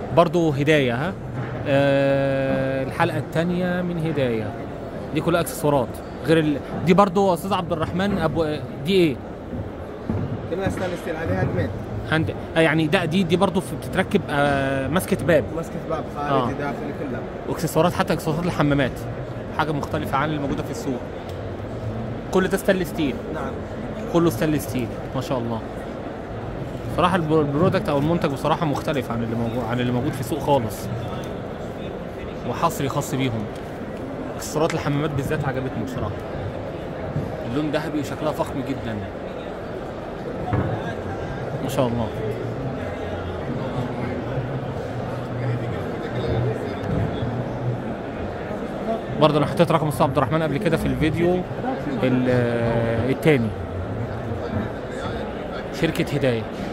برضو هدايه ها آه الحلقه الثانيه من هدايه دي كلها اكسسوارات غير ال... دي برضو استاذ عبد الرحمن ابو دي ايه كلها ستانلس ستيل عليها هاند هند آه يعني ده دي دي برضو في- بتتركب آه مسكه باب مسكة باب خارجي آه. داخلي كلها واكسسوارات حتى اكسسوارات الحمامات حاجه مختلفه عن اللي موجوده في السوق كل ده ستانلس ستيل نعم كله ستانلس ستيل ما شاء الله صراحه الب- البرودكت او المنتج بصراحه مختلف عن اللي موجود عن اللي موجود في السوق خالص وحصري خاص بيهم اكسسوارات الحمامات بالذات عجبتني بصراحه اللون ذهبي وشكلها فخم جدا ما شاء الله برضه انا حطيت رقم استاذ عبد الرحمن قبل كده في الفيديو ال- التاني شركة هداية